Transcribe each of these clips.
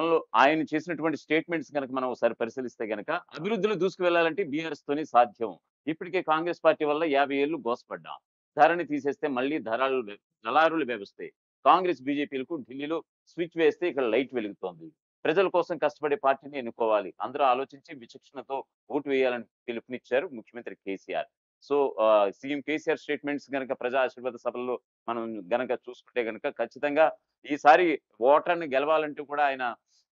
క్రమంలో ఆయన చేసినటువంటి స్టేట్మెంట్స్ కనుక మనం ఒకసారి పరిశీలిస్తే గనక అభివృద్ధిలో దూసుకువెళ్లాలంటే బీఆర్ఎస్ తోనే సాధ్యం ఇప్పటికే కాంగ్రెస్ పార్టీ వల్ల యాభై ఏళ్లు గోసపడ్డాం ధరని తీసేస్తే మళ్ళీ ధరలు దళారులు వ్యవస్థే కాంగ్రెస్ బీజేపీలకు ఢిల్లీలో స్విచ్ వేస్తే ఇక్కడ లైట్ వెలుగుతోంది ప్రజల కోసం కష్టపడే పార్టీని ఎన్నుకోవాలి అందరూ ఆలోచించి విచక్షణతో ఓటు వేయాలని పిలుపునిచ్చారు ముఖ్యమంత్రి కేసీఆర్ సో ఆ, సీఎం కేసీఆర్ స్టేట్మెంట్స్ గనక ప్రజా ఆశీర్వాద సభల్లో మనం గనక చూసుకుంటే గనక ఖచ్చితంగా ఈసారి ఓటర్ని గెలవాలంటూ కూడా ఆయన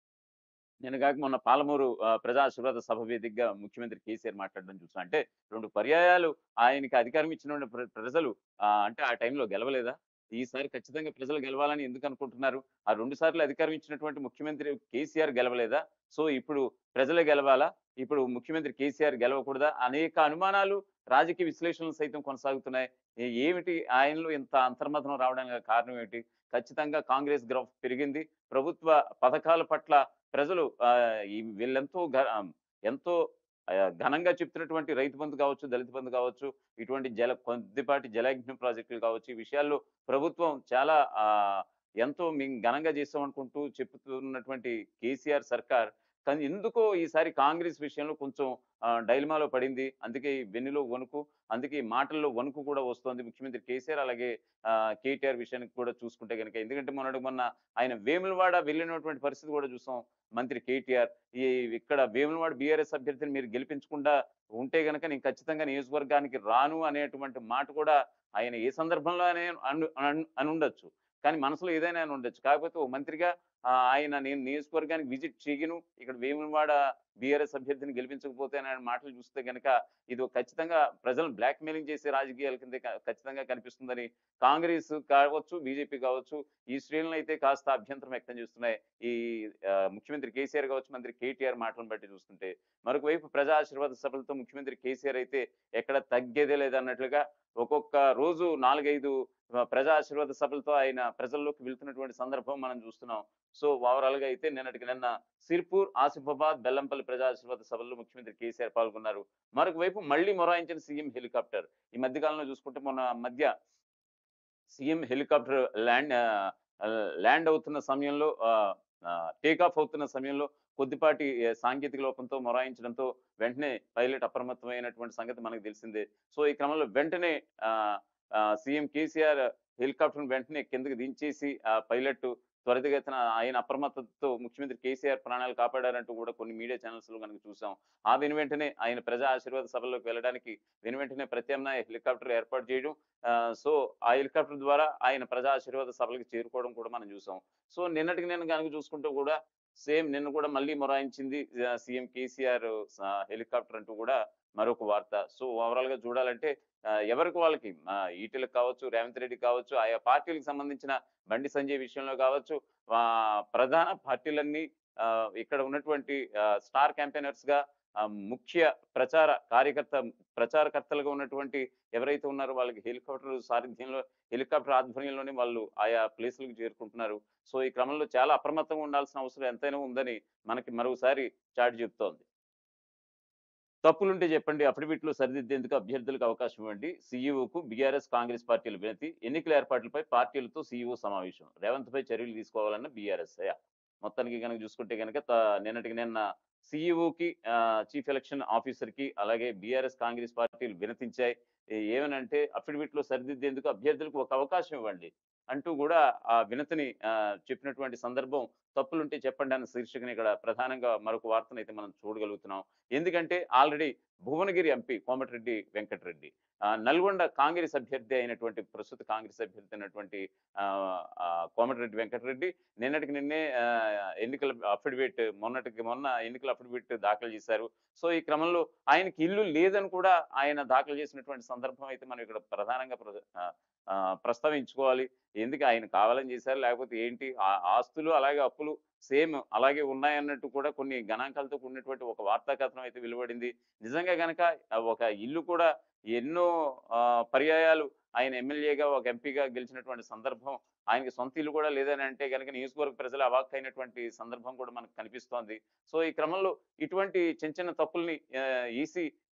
నేను కాక మొన్న పాలమూరు ఆ, ప్రజా ఆశీర్వాద సభ వేదికగా ముఖ్యమంత్రి కేసీఆర్ మాట్లాడడం చూసాను అంటే రెండు పర్యాయాలు ఆయనకి అధికారం ఇచ్చిన ప్ర- ప్రజలు ఆ, అంటే ఆ టైంలో గెలవలేదా ఈసారి ఖచ్చితంగా ప్రజలు గెలవాలని ఎందుకు అనుకుంటున్నారు ఆ రెండు సార్లు అధికారం ఇచ్చినటువంటి ముఖ్యమంత్రి కేసీఆర్ గెలవలేదా సో ఇప్పుడు ప్రజలే గెలవాలా ఇప్పుడు ముఖ్యమంత్రి కేసీఆర్ గెలవకూడదా అనేక అనుమానాలు రాజకీయ విశ్లేషణలు సైతం కొనసాగుతున్నాయి ఏ- ఏమిటి ఆయనలో ఇంత అంతర్మథనం రావడానికి కారణం ఏమిటి ఖచ్చితంగా కాంగ్రెస్ గ్రాఫ్ పెరిగింది ప్రభుత్వ పథకాల పట్ల ప్రజలు ఆ, ఈ వీళ్ళెంతో గ- ఆ, ఎంతో ఆ, ఘనంగా చెప్తున్నటువంటి రైతు బంధు కావచ్చు దళిత బంధు కావచ్చు ఇటువంటి జల కొద్దిపాటి జలయజ్ఞ ప్రాజెక్టులు కావచ్చు ఈ విషయాల్లో ప్రభుత్వం చాలా ఆ, ఎంతో మేము ఘనంగా చేస్తామనుకుంటూ చెప్తున్నటువంటి కేసీఆర్ సర్కార్ కానీ ఎందుకో ఈసారి కాంగ్రెస్ విషయంలో కొంచెం ఆ, డైలమాలో పడింది అందుకే ఈ వెన్నులో వణుకు అందుకే ఈ మాటల్లో వణుకు కూడా వస్తోంది ముఖ్యమంత్రి కేసీఆర్ అలాగే ఆ, కేటీఆర్ విషయానికి కూడా చూసుకుంటే కనుక ఎందుకంటే మొన్నటి మొన్న ఆయన వేములవాడ వెళ్ళినటువంటి పరిస్థితి కూడా చూసాం మంత్రి కేటీఆర్ ఈ ఇక్కడ వేములవాడ బీఆర్ఎస్ అభ్యర్థిని మీరు గెలిపించకుండా ఉంటే గనక నేను ఖచ్చితంగా నియోజకవర్గానికి రాను అనేటువంటి మాట కూడా ఆయన ఏ సందర్భంలో అనే అను- అను- అని ఉండొచ్చు కానీ మనసులో ఏదైనా అని ఉండొచ్చు కాకపోతే ఓ మంత్రిగా ఆ, ఆయన నేను నియోజకవర్గానికి విజిట్ చేయను ఇక్కడ వేములవాడ బీఆర్ఎస్ అభ్యర్థిని గెలిపించకపోతే అనే మాటలు చూస్తే కనుక ఇది ఒక ఖచ్చితంగా ప్రజలను బ్లాక్ మెయిలింగ్ చేసే రాజకీయాల కింద క- ఖచ్చితంగా కనిపిస్తుందని కాంగ్రెస్ కావచ్చు బీజేపీ కావచ్చు ఈ శ్రేణులు అయితే కాస్త అభ్యంతరం వ్యక్తం చేస్తున్నాయి ఈ ఆ, ముఖ్యమంత్రి కేసీఆర్ కావచ్చు మంత్రి కేటీఆర్ మాటలను బట్టి చూస్తుంటే మరొక వైపు ప్రజా ఆశీర్వాద సభలతో ముఖ్యమంత్రి కేసీఆర్ అయితే ఎక్కడ తగ్గేదే లేదన్నట్లుగా ఒక్కొక్క రోజు నాలుగైదు ఆ, ప్రజా ఆశీర్వాద సభలతో ఆయన ప్రజల్లోకి వెళ్తున్నటువంటి సందర్భం మనం చూస్తున్నాం సో ఓవరాల్ గా అయితే నిన్నటికి నిన్న సిర్పూర్ ఆసిఫాబాద్ బెల్లంపల్లి ప్రజా ఆశీర్వాద సభల్లో ముఖ్యమంత్రి కేసీఆర్ పాల్గొన్నారు మరొక వైపు మళ్ళీ మొరాయించిన సీఎం హెలికాప్టర్ ఈ మధ్య కాలంలో చూసుకుంటే మొన్న మధ్య సీఎం హెలికాప్టర్ ల్యాండ్ ల్యాండ్ అవుతున్న సమయంలో టేక్ ఆఫ్ అవుతున్న సమయంలో కొద్దిపాటి ఆ, సాంకేతిక లోపంతో మొరాయించడంతో వెంటనే పైలట్ అప్రమత్తమైనటువంటి సంగతి మనకు తెలిసిందే సో ఈ క్రమంలో వెంటనే సీఎం కేసీఆర్ హెలికాప్టర్ వెంటనే కిందకి దించేసి ఆ పైలట్ త్వరితగతిన ఆయన అప్రమత్తతో ముఖ్యమంత్రి కేసీఆర్ ప్రాణాలు కాపాడారంటూ కూడా కొన్ని మీడియా ఛానల్స్ లో కనుక చూసాం ఆ వెను వెంటనే ఆయన ప్రజా ఆశీర్వాద సభల్లోకి వెళ్ళడానికి వెను వెంటనే ప్రత్యామ్నాయ హెలికాప్టర్ ఏర్పాటు చేయడం ఆ, సో ఆ హెలికాప్టర్ ద్వారా ఆయన ప్రజా ఆశీర్వాద సభలకు చేరుకోవడం కూడా మనం చూసాం సో నిన్నటికి నేను కనుక చూసుకుంటూ కూడా సేమ్ నిన్న కూడా మళ్ళీ మొరాయించింది ఆ, సీఎం కేసీఆర్ ఆ, హెలికాప్టర్ అంటూ కూడా మరొక వార్త సో ఓవరాల్ గా చూడాలంటే ఆ, ఎవరికి వాళ్ళకి ఆ, ఈటెలకు కావచ్చు రేవంత్ రెడ్డి కావచ్చు ఆయా పార్టీలకు సంబంధించిన బండి సంజయ్ విషయంలో కావచ్చు ఆ, ప్రధాన పార్టీలన్నీ ఆ, ఇక్కడ ఉన్నటువంటి ఆ, స్టార్ క్యాంపెయినర్స్ గా ఆ, ముఖ్య ప్రచార కార్యకర్త ప్రచారకర్తలుగా ఉన్నటువంటి ఎవరైతే ఉన్నారో వాళ్ళకి హెలికాప్టర్ సారథ్యంలో హెలికాప్టర్ ఆధ్వర్యంలోనే వాళ్ళు ఆయా ప్లేసులకు చేరుకుంటున్నారు సో ఈ క్రమంలో చాలా అప్రమత్తంగా ఉండాల్సిన అవసరం ఎంతైనా ఉందని మనకి మరోసారి చాటి చెప్తోంది తప్పులుంటే చెప్పండి అఫిడవిట్లో సరిదిద్దేందుకు అభ్యర్థులకు అవకాశం ఇవ్వండి సీఈఓకు బీఆర్ఎస్ కాంగ్రెస్ పార్టీల వినతి ఎన్నికల ఏర్పాట్లపై పార్టీలతో సీఈఓ సమావేశం రేవంత్ పై చర్యలు తీసుకోవాలన్న బీఆర్ఎస్ మొత్తానికి కనుక చూసుకుంటే కనుక త- నిన్నటికి నిన్న సీఈఓకి చీఫ్ ఎలక్షన్ ఆఫీసర్ కి అలాగే బీఆర్ఎస్ కాంగ్రెస్ పార్టీలు వినతించాయి ఏ- ఏమనంటే అఫిడవిట్లో సరిదిద్దేందుకు అభ్యర్థులకు ఒక అవకాశం ఇవ్వండి అంటూ కూడా ఆ వినతిని ఆ, చెప్పినటువంటి సందర్భం తప్పులుంటే చెప్పండి అన్న శీర్షికని ఇక్కడ ప్రధానంగా మరొక వార్తను అయితే మనం చూడగలుగుతున్నాం ఎందుకంటే ఆల్రెడీ భువనగిరి ఎంపీ కోమటిరెడ్డి వెంకటరెడ్డి ఆ, నల్గొండ కాంగ్రెస్ అభ్యర్థి అయినటువంటి ప్రస్తుత కాంగ్రెస్ అభ్యర్థి అయినటువంటి ఆ, ఆ, కోమటిరెడ్డి వెంకటరెడ్డి నిన్నటికి నిన్నే ఆ, ఎన్నికల అఫిడవిట్ మొన్నటికి మొన్న ఎన్నికల అఫిడవిట్ దాఖలు చేశారు సో ఈ క్రమంలో ఆయనకి ఇల్లు లేదని కూడా ఆయన దాఖలు చేసినటువంటి సందర్భం అయితే మనం ఇక్కడ ప్రధానంగా ప్ర- ఆ, ఆ, ప్రస్తావించుకోవాలి ఎందుకు ఆయన కావాలని చేశారు లేకపోతే ఏంటి ఆ ఆస్తులు అలాగే అప్పులు సేమ్ అలాగే ఉన్నాయన్నట్టు కూడా కొన్ని గణాంకాలతో కూడినటువంటి ఒక వార్తా కథనం అయితే వెలువడింది నిజంగా గనక ఆ ఒక ఇల్లు కూడా ఎన్నో ఆ, పర్యాయాలు ఆయన ఎమ్మెల్యేగా ఒక ఎంపీగా గెలిచినటువంటి సందర్భం ఆయనకి సొంత ఇల్లు కూడా లేదని అంటే కనుక నియోజకవర్గ ప్రజలు అవాక్కైనటువంటి సందర్భం కూడా మనకు కనిపిస్తోంది సో ఈ క్రమంలో ఇటువంటి చిన్న చిన్న తప్పుల్ని ఈసీ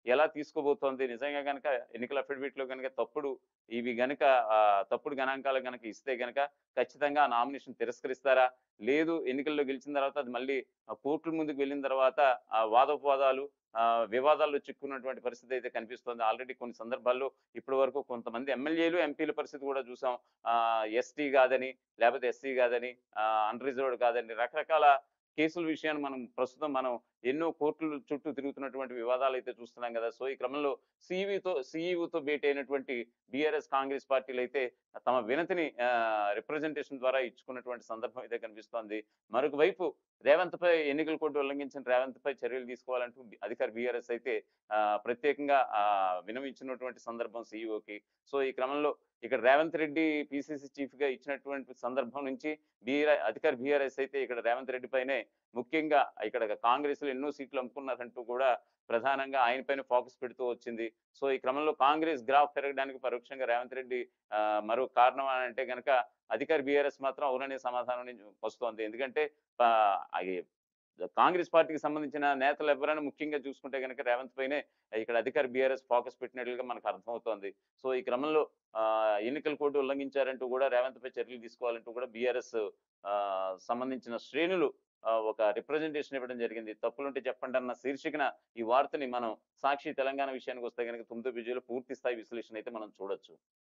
ఎలా తీసుకోబోతోంది నిజంగా గనక ఎన్నికల అఫిడవిట్ లో గనక తప్పుడు ఇవి గనక ఆ, తప్పుడు గణాంకాలు గనక ఇస్తే గనక ఖచ్చితంగా ఆ నామినేషన్ తిరస్కరిస్తారా లేదు ఎన్నికల్లో గెలిచిన తర్వాత అది మళ్ళీ ఆ కోర్టుల ముందుకు వెళ్ళిన తర్వాత ఆ వాదోపవాదాలు ఆ వివాదాల్లో చిక్కున్నటువంటి పరిస్థితి అయితే కనిపిస్తోంది ఆల్రెడీ కొన్ని సందర్భాల్లో ఇప్పటి వరకు కొంతమంది ఎమ్మెల్యేలు ఎంపీల పరిస్థితి కూడా చూసాం ఆ ఎస్టీ కాదని లేకపోతే ఎస్సీ కాదని అన్రిజర్వ్డ్ కాదని రకరకాల కేసుల విషయాన్ని మనం ప్రస్తుతం మనం ఎన్నో కోర్టుల చుట్టూ తిరుగుతున్నటువంటి వివాదాలు అయితే చూస్తున్నాం కదా సో ఈ క్రమంలో సిఈవితో సిఈఓతో భేటీ అయినటువంటి బీఆర్ఎస్ కాంగ్రెస్ పార్టీలు అయితే తమ వినతిని రిప్రజెంటేషన్ ద్వారా ఇచ్చుకున్నటువంటి సందర్భం అయితే కనిపిస్తోంది మరొక వైపు రేవంత్ పై ఎన్నికల కోడ్ ఉల్లంఘించిన రేవంత్ పై చర్యలు తీసుకోవాలంటూ బి- అధికార బీఆర్ఎస్ అయితే ఆ, ప్రత్యేకంగా ఆ, వినవించినటువంటి సందర్భం సీఈఓకి సో ఈ క్రమంలో ఇక్కడ రేవంత్ రెడ్డి పిసిసి చీఫ్ గా ఇచ్చినటువంటి సందర్భం నుంచి బీఆర్ అధికార బీఆర్ఎస్ అయితే ఇక్కడ రేవంత్ రెడ్డి పైనే ముఖ్యంగా ఇక్కడ కాంగ్రెస్ లో ఎన్నో సీట్లు అమ్ముకున్నారంటూ కూడా ప్రధానంగా ఆయన పైన ఫోకస్ పెడుతూ వచ్చింది సో ఈ క్రమంలో కాంగ్రెస్ గ్రాఫ్ పెరగడానికి పరోక్షంగా రేవంత్ రెడ్డి ఆ, మరో కారణం అని అంటే కనుక అధికార బీఆర్ఎస్ మాత్రం అవుననే సమాధానం నుంచి వస్తోంది ఎందుకంటే ఆ, అది కాంగ్రెస్ పార్టీకి సంబంధించిన నేతలు ఎవరైనా ముఖ్యంగా చూసుకుంటే కనుక రేవంత్ పైనే ఇక్కడ అధికార బీఆర్ఎస్ ఫోకస్ పెట్టినట్లుగా మనకు అర్థమవుతోంది సో ఈ క్రమంలో ఆ, ఎన్నికల కోడ్ ఉల్లంఘించారంటూ కూడా రేవంత్ పై చర్యలు తీసుకోవాలంటూ కూడా బీఆర్ఎస్ సంబంధించిన శ్రేణులు ఆ, ఒక రిప్రజెంటేషన్ ఇవ్వడం జరిగింది తప్పులుంటే చెప్పండి అన్న శీర్షికన ఈ వార్తని మనం సాక్షి తెలంగాణ విషయానికి వస్తే కనుక తొమ్మిదో విజయంలో పూర్తి స్థాయి విశ్లేషణ అయితే మనం చూడొచ్చు